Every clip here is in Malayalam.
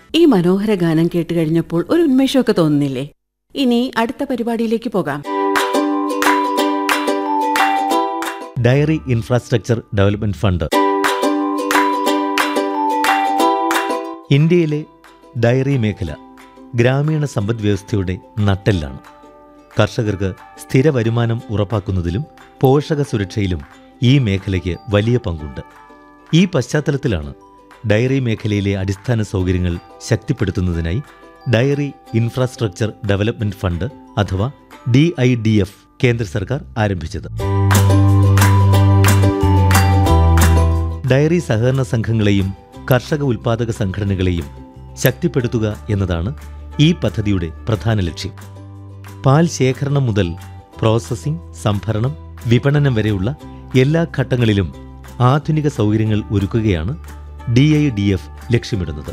ഈ മനോഹര ഗാനം കേട്ട് കഴിഞ്ഞപ്പോൾ ഒരു ഉന്മേഷമൊക്കെ തോന്നുന്നില്ലേ ഇനി അടുത്ത പരിപാടിയിലേക്ക് പോകാം ഡയറി ഇൻഫ്രാസ്ട്രക്ചർ ഡെവലപ്മെന്റ് ഫണ്ട് ഇന്ത്യയിലെ ഡയറി മേഖല ഗ്രാമീണ സമ്പദ് വ്യവസ്ഥയുടെ നട്ടെല്ലാണ് കർഷകർക്ക് സ്ഥിര വരുമാനം ഉറപ്പാക്കുന്നതിലും പോഷക സുരക്ഷയിലും ഈ മേഖലയ്ക്ക് വലിയ പങ്കുണ്ട് ഈ പശ്ചാത്തലത്തിലാണ് ഡയറി മേഖലയിലെ അടിസ്ഥാന സൗകര്യങ്ങൾ ശക്തിപ്പെടുത്തുന്നതിനായി ഡയറി ഇൻഫ്രാസ്ട്രക്ചർ ഡെവലപ്മെന്റ് ഫണ്ട് അഥവാ ഡി ഐ ഡി എഫ് കേന്ദ്ര സർക്കാർ ആരംഭിച്ചത് ഡയറി സഹകരണ സംഘങ്ങളെയും കർഷക ഉൽപാദക സംഘടനകളെയും ശക്തിപ്പെടുത്തുക എന്നതാണ് ഈ പദ്ധതിയുടെ പ്രധാന ലക്ഷ്യം പാൽ ശേഖരണം മുതൽ പ്രോസസ്സിംഗ് സംഭരണം വിപണനം വരെയുള്ള എല്ലാ ഘട്ടങ്ങളിലും ആധുനിക സൗകര്യങ്ങൾ ഒരുക്കുകയാണ് ഡി ഐ ഡി എഫ് ലക്ഷ്യമിടുന്നത്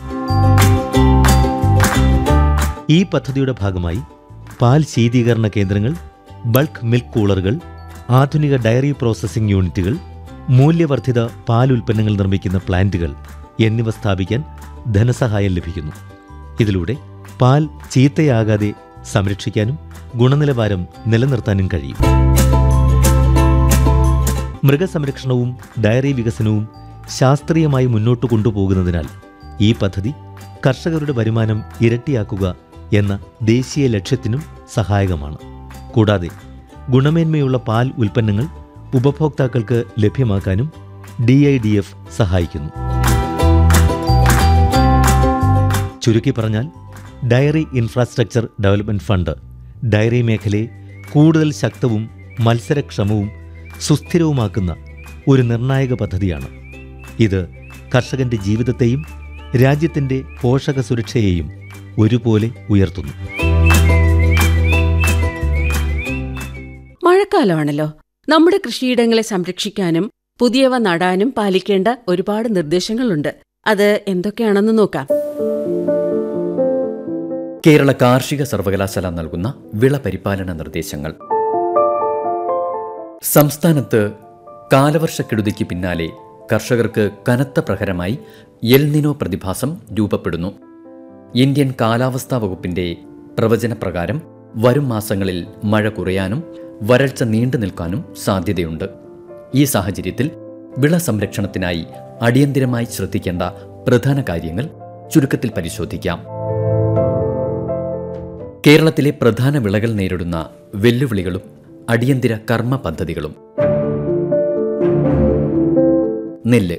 ഈ പദ്ധതിയുടെ ഭാഗമായി പാൽ ശീതീകരണ കേന്ദ്രങ്ങൾ ബൾക്ക് മിൽക്ക് കൂളറുകൾ ആധുനിക ഡയറി പ്രോസസ്സിംഗ് യൂണിറ്റുകൾ മൂല്യവർദ്ധിത പാൽ ഉൽപ്പന്നങ്ങൾ നിർമ്മിക്കുന്ന പ്ലാന്റുകൾ എന്നിവ സ്ഥാപിക്കാൻ ധനസഹായം ലഭിക്കുന്നു ഇതിലൂടെ പാൽ ചീത്തയാകാതെ സംരക്ഷിക്കാനും ഗുണനിലവാരം നിലനിർത്താനും കഴിയും മൃഗസംരക്ഷണവും ഡയറി വികസനവും ശാസ്ത്രീയമായി മുന്നോട്ട് കൊണ്ടുപോകുന്നതിനാൽ ഈ പദ്ധതി കർഷകരുടെ വരുമാനം ഇരട്ടിയാക്കുക എന്ന ദേശീയ ലക്ഷ്യത്തിനും സഹായകമാണ് കൂടാതെ ഗുണമേന്മയുള്ള പാൽ ഉൽപ്പന്നങ്ങൾ ഉപഭോക്താക്കൾക്ക് ലഭ്യമാക്കാനും ഡി ഐ ഡി എഫ് സഹായിക്കുന്നു ചുരുക്കി പറഞ്ഞാൽ dairy infrastructure development fund dairy മേഖലയെ കൂടുതൽ ശക്തവും മത്സരക്ഷമവും സുസ്ഥിരവുമാക്കുന്ന ഒരു നിർണായക പദ്ധതിയാണ് ഇത് കർഷകന്റെ ജീവിതത്തെയും രാജ്യത്തിന്റെ പോഷക സുരക്ഷയെയും ഒരുപോലെ ഉയർത്തുന്നു മഴക്കാലമാണല്ലോ നമ്മുടെ കൃഷിയിടങ്ങളെ സംരക്ഷിക്കാനും പുതിയവ നടാനും പാലിക്കേണ്ട ഒരുപാട് നിർദ്ദേശങ്ങളുണ്ട് അത് എന്തൊക്കെയാണെന്ന് നോക്കാം കേരള കാർഷിക സർവകലാശാല നൽകുന്ന വിള പരിപാലന നിർദ്ദേശങ്ങൾ സംസ്ഥാനത്ത് കാലവർഷക്കെടുതിക്ക് പിന്നാലെ കർഷകർക്ക് കനത്ത പ്രഹരമായി എൽനിനോ പ്രതിഭാസം രൂപപ്പെടുന്നു ഇന്ത്യൻ കാലാവസ്ഥാ വകുപ്പിന്റെ പ്രവചനപ്രകാരം വരും മാസങ്ങളിൽ മഴ കുറയാനും വരൾച്ച നീണ്ടു നിൽക്കാനും സാധ്യതയുണ്ട് ഈ സാഹചര്യത്തിൽ വിള സംരക്ഷണത്തിനായി അടിയന്തിരമായി ശ്രദ്ധിക്കേണ്ട പ്രധാന കാര്യങ്ങൾ ചുരുക്കത്തിൽ പരിശോധിക്കാം കേരളത്തിലെ പ്രധാന വിളകൾ നേരിടുന്ന വെല്ലുവിളികളും അടിയന്തര കർമ്മ പദ്ധതികളും നെല്ല്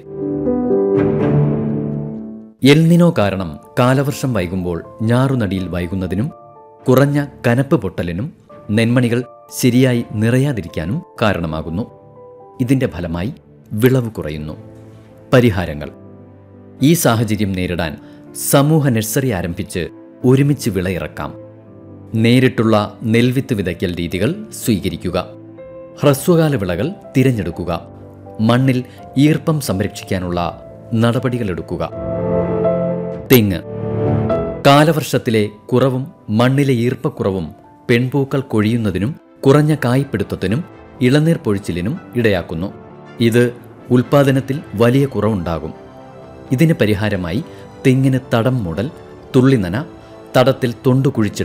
എൽനിനോ കാരണം കാലവർഷം വൈകുമ്പോൾ ഞാറുനടിയിൽ വൈകുന്നതിനും കുറഞ്ഞ കനപ്പ് പൊട്ടലിനും നെന്മണികൾ ശരിയായി നിറയാതിരിക്കാനും കാരണമാകുന്നു ഇതിന്റെ ഫലമായി വിളവ് കുറയുന്നു പരിഹാരങ്ങൾ ഈ സാഹചര്യം നേരിടാൻ സമൂഹ നഴ്സറി ആരംഭിച്ച് ഒരുമിച്ച് വിളയിറക്കാം നേരിട്ടുള്ള നെൽവിത്ത് വിതയ്ക്കൽ രീതികൾ സ്വീകരിക്കുക ഹ്രസ്വകാല വിളകൾ തിരഞ്ഞെടുക്കുക മണ്ണിൽ ഈർപ്പം സംരക്ഷിക്കാനുള്ള നടപടികളെടുക്കുക തെങ്ങ് കാലവർഷത്തിലെ കുറവും മണ്ണിലെ ഈർപ്പക്കുറവും പെൺപൂക്കൾ കൊഴിയുന്നതിനും കുറഞ്ഞ കായ്പിടുത്തത്തിനും ഇളനീർ പൊഴിച്ചിലിനും ഇടയാക്കുന്നു ഇത് ഉൽപാദനത്തിൽ വലിയ കുറവുണ്ടാകും ഇതിന് പരിഹാരമായി തെങ്ങിന് തടം മൂടൽ തുള്ളിനന തടത്തിൽ തൊണ്ടു കുഴിച്ചിടൽ